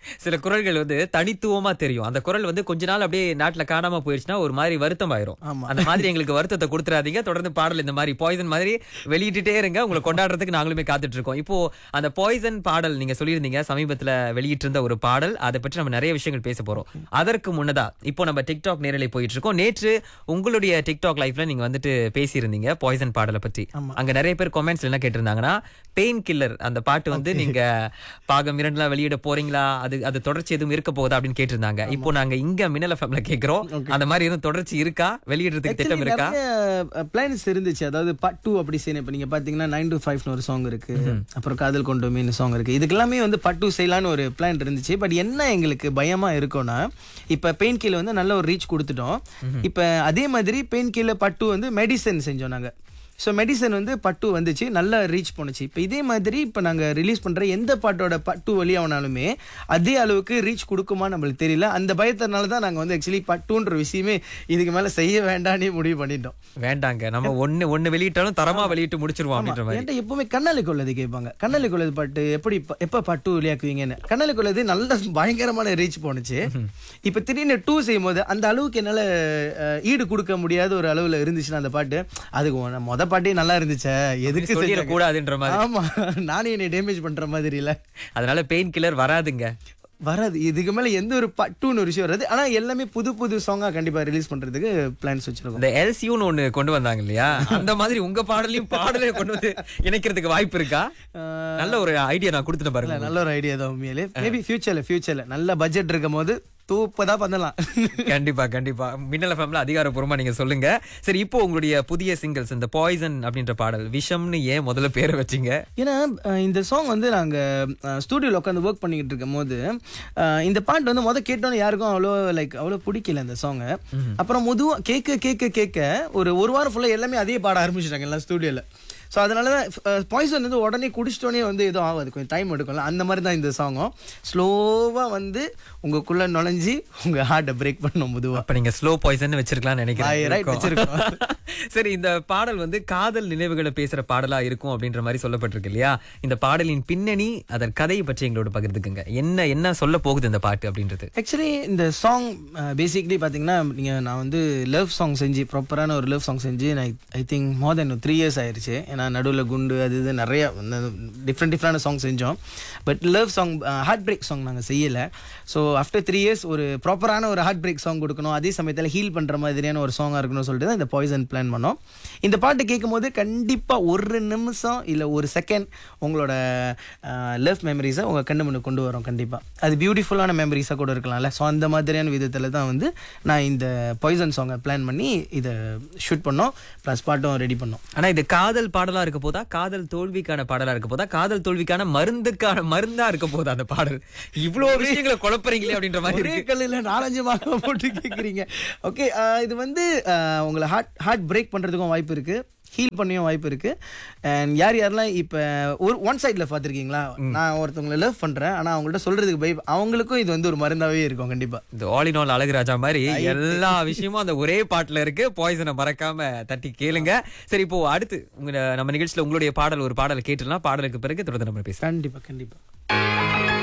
சில குரல்கள் வந்து தனித்துவமா தெரியும் அந்த குரல் வந்து கொஞ்ச நாள் அப்படியே நாட்டுல காணாம போயிடுச்சுன்னா ஒரு மாதிரி வருத்தம் ஆயிரும் ஆமா. அந்த மாதிரி எங்களுக்கு வருத்தத்தை கொடுத்துறாதீங்க தொடர்ந்து பாடல் இந்த மாதிரி பாய்சன் மாதிரி வெளியிட்டுட்டே இருங்க உங்களை கொண்டாடுறதுக்கு நாங்களுமே காத்துட்டு இருக்கோம் இப்போ அந்த பாய்சன் பாடல் நீங்க சொல்லியிருந்தீங்க சமீபத்துல வெளியிட்டிருந்த ஒரு பாடல் அதை பற்றி நம்ம நிறைய விஷயங்கள் பேச போறோம் அதற்கு முன்னதா இப்போ நம்ம டிக்டாக் நேரலை போயிட்டு இருக்கோம் நேற்று உங்களுடைய டிக்டாக் லைஃப்ல நீங்க வந்துட்டு பேசியிருந்தீங்க பாய்சன் பாடலை பத்தி அங்க நிறைய பேர் கமெண்ட்ஸ்ல என்ன கேட்டிருந்தாங்கன்னா பெயின் கில்லர் அந்த பாட்டு வந்து நீங்க பாகம் இரண்டுலாம் வெளியிட போறீங்களா அது அது தொடர்ச்சி எதுவும் இருக்க போகுதா அப்படின்னு கேட்டிருந்தாங்க இப்போ நாங்க இங்க மின்னல் எஃப்எம்ல கேக்குறோம் அந்த மாதிரி எதுவும் தொடர்ச்சி இருக்கா வெளியிடுறதுக்கு திட்டம் இருக்கா பிளான்ஸ் இருந்துச்சு அதாவது பார்ட் டூ அப்படி செய்யணும் இப்போ நீங்க பாத்தீங்கன்னா நைன் டு ஃபைவ்னு ஒரு சாங் இருக்கு அப்புறம் காதல் கொண்டு மீன் சாங் இருக்கு இதுக்கு எல்லாமே வந்து பார்ட் டூ செய்யலான்னு ஒரு பிளான் இருந்துச்சு பட் என்ன எங்களுக்கு பயமா இருக்கும்னா இப்ப பெயின் கீழ வந்து நல்ல ஒரு ரீச் கொடுத்துட்டோம் இப்ப அதே மாதிரி பெயின் கீழ பார்ட் டூ வந்து மெடிசன் செஞ்சோம் நாங்க ஸோ மெடிசன் வந்து பட்டு வந்துச்சு நல்லா ரீச் பண்ணுச்சு இப்போ இதே மாதிரி இப்போ நாங்கள் ரிலீஸ் பண்ணுற எந்த பாட்டோட பட்டு வெளியானாலுமே அதே அளவுக்கு ரீச் கொடுக்குமா நம்மளுக்கு தெரியல அந்த பயத்தினால தான் நாங்கள் வந்து ஆக்சுவலி பட்டுன்ற விஷயமே இதுக்கு மேலே செய்ய வேண்டாம்னே முடிவு பண்ணிட்டோம் வேண்டாங்க நம்ம ஒண்ணு ஒண்ணு வெளியிட்டாலும் தரமா வெளியிட்டு முடிச்சிருவோம் அப்படின்ற மாதிரி என்கிட்ட எப்பவுமே கண்ணாலி கொள்ளது கேட்பாங்க கண்ணாலி கொள்ளது பாட்டு எப்படி இப்ப- எப்ப பாட்டு வெளியாக்குவீங்கன்னு கண்ணாலி கொள்ளது நல்ல பயங்கரமான ரீச் போனுச்சு இப்ப திடீர்னு டூ செய்யும் போது அந்த அளவுக்கு என்னால அஹ், ஈடு கொடுக்க முடியாத ஒரு அளவுல இருந்துச்சுன்னா அந்த பாட்டு அதுக்கு உன- மொத பாட்டே நல்லா இருந்துச்சே எதுக்கு செஞ்சாங்க? சொல்லிடக்கூடாதுன்ற மாதிரி ஆமா நானே என்னை டேமேஜ் பண்ற மாதிரி இல்ல அதனால பெயின் கில்லர் வராதுங்க வராது இதுக்கு மேல எந்த ஒரு பட்டுன்னு ஒரு விஷயம் வராது ஆனா எல்லாமே புது புது சாங்கா கண்டிப்பா ரிலீஸ் பண்றதுக்கு பிளான்ஸ் வச்சிருக்கோம் இந்த எல்சியூன்னு ஒண்ணு கொண்டு வந்தாங்க இல்லையா அந்த மாதிரி உங்க பாடலையும் பாடலை கொண்டு வந்து இணைக்கிறதுக்கு வாய்ப்பு இருக்கா நல்ல ஒரு ஐடியா நான் கொடுத்துட்டு பாருங்க இல்ல, நல்ல ஒரு ஐடியா தான் உண்மையிலே மேபி ஃபியூச்சர்ல ஃபியூச்சர்ல நல்ல பட்ஜெட் இருக்கும் போது தூப்பதா பண்ணலாம் கண்டிப்பா கண்டிப்பா மின்னல் எஃப்எம்ல அதிகாரப்பூர்வமா நீங்க சொல்லுங்க சரி இப்போ உங்களுடைய புதிய சிங்கிள்ஸ் இந்த பாய்சன் அப்படின்ற பாடல் விஷம்னு ஏன் முதல்ல பேரை வச்சீங்க ஏன்னா அஹ், இந்த சாங் வந்து நாங்க ஸ்டூடியோல உட்காந்து ஒர்க் பண்ணிக்கிட்டு இருக்கும் போது அஹ், இந்த பாட்டு வந்து முத கேட்டோன்னு யாருக்கும் அவ்வளோ லைக் அவ்வளோ பிடிக்கல இந்த சாங் அப்புறம் முதுவா கேட்க கேட்க கேட்க ஒரு ஒரு வாரம் ஃபுல்லா எல்லாமே அதே பாட ஆரம்பிச்சிட்டாங்க எல்லாம் ஸ்டூடியோல ஸோ அதனால தான் பாய்சன் வந்து உடனே குடிச்சிட்டோன்னே வந்து எதுவும் ஆகாது கொஞ்சம் டைம் எடுக்கும்ல அந்த மாதிரி தான் இந்த சாங்கும் ஸ்லோவாக வந்து உங்களுக்குள்ள நுழைஞ்சி உங்க ஹார்ட்டை பிரேக் பண்ணும் முதுவா அப்ப நீங்க ஸ்லோ பாய்சன் வச்சிருக்கலாம்னு Right, நினைக்கிறேன் வச்சிருக்கோம். சரி இந்த பாடல் வந்து காதல் நினைவுகளை பேசுற பாடலா இருக்கும் அப்படின்ற மாதிரி சொல்லப்பட்டிருக்கு இல்லையா இந்த பாடலின் பின்னணி அதன் கதையை பற்றி எங்களோட பகிர்ந்துக்குங்க என்ன என்ன சொல்ல போகுது இந்த பாட்டு அப்படின்றது ஆக்சுவலி இந்த சாங் பேசிக்லி பார்த்தீங்கன்னா நீங்கள் நான் வந்து லவ் சாங் செஞ்சு ப்ராப்பரான ஒரு லவ் சாங் செஞ்சு நான் I think more than three years ஆயிருச்சு ஏன்னா நடுவில் குண்டு அது இது நிறைய டிஃப்ரெண்ட் டிஃப்ரெண்டான சாங் செஞ்சோம் but love song heartbreak song நாங்கள் செய்யலை ஸோ ஆஃப்டர் த்ரீ இயர்ஸ் ஒரு ப்ராப்பரான ஒரு ஹார்ட் பிரேக் சாங் கொடுக்கணும் அதே சமயத்தில் ஹீல் பண்ணுற மாதிரியான ஒரு சாங்காக இருக்கணும்னு சொல்லிட்டு தான் இந்த பாய்சன் பிளான் பண்ணோம் இந்த பாட்டு கேட்கும்போது கண்டிப்பாக ஒரு நிமிஷம் இல்லை ஒரு செகண்ட் உங்களோட லவ் மெமரிஸை உங்கள் கண்ணு முன்னு கொண்டு வரும் கண்டிப்பாக அது பியூட்டிஃபுல்லான மெமரிஸாக கூட இருக்கலாம்ல ஸோ அந்த மாதிரியான விதத்தில் தான் வந்து நான் இந்த பாய்சன் சாங்கை பிளான் பண்ணி இதை ஷூட் பண்ணோம் ப்ளஸ் பாட்டும் ரெடி பண்ணோம் ஆனா இது காதல் பாடலா இருக்க போதா காதல் தோல்விக்கான பாடலா இருக்க போதா காதல் தோல்விக்கான மருந்துக்கான மருந்தா இருக்க போதா அந்த பாடல் இவ்வளவு விஷயங்களை குழப்பறீங்களே அப்படின்ற மாதிரி ஒரே இருக்கு கல்லில் நாலஞ்சு மாதம் போட்டு கேட்குறீங்க ஓகே இது வந்து அஹ், உங்களை ஹார்ட் ஹார்ட் பிரேக் பண்ணுறதுக்கும் வாய்ப்பு இருக்கு ஹீல் பண்ணியும் வாய்ப்பு இருக்கு அண்ட் யார் யாரெல்லாம் இப்போ ஒரு ஒன் சைடில் பார்த்துருக்கீங்களா நான் ஒருத்தவங்களை லவ் பண்ணுறேன் ஆனால் அவங்கள்ட்ட சொல்றதுக்கு பை அவங்களுக்கும் இது வந்து ஒரு மருந்தாவே இருக்கும் கண்டிப்பாக இந்த ஆல் இன் ஆல் அழகுராஜா மாதிரி எல்லா விஷயமும் அந்த ஒரே பாட்டுல இருக்கு பாய்சனை மறக்காம தட்டி கேளுங்க சரி இப்போ அடுத்து உங்க நம்ம நிகழ்ச்சியில உங்களுடைய பாடல் ஒரு பாடலை கேட்டுலாம் பாடலுக்கு பிறகு தொடர்ந்து நம்ம பேசலாம் கண்டிப்பாக கண்டிப்பாக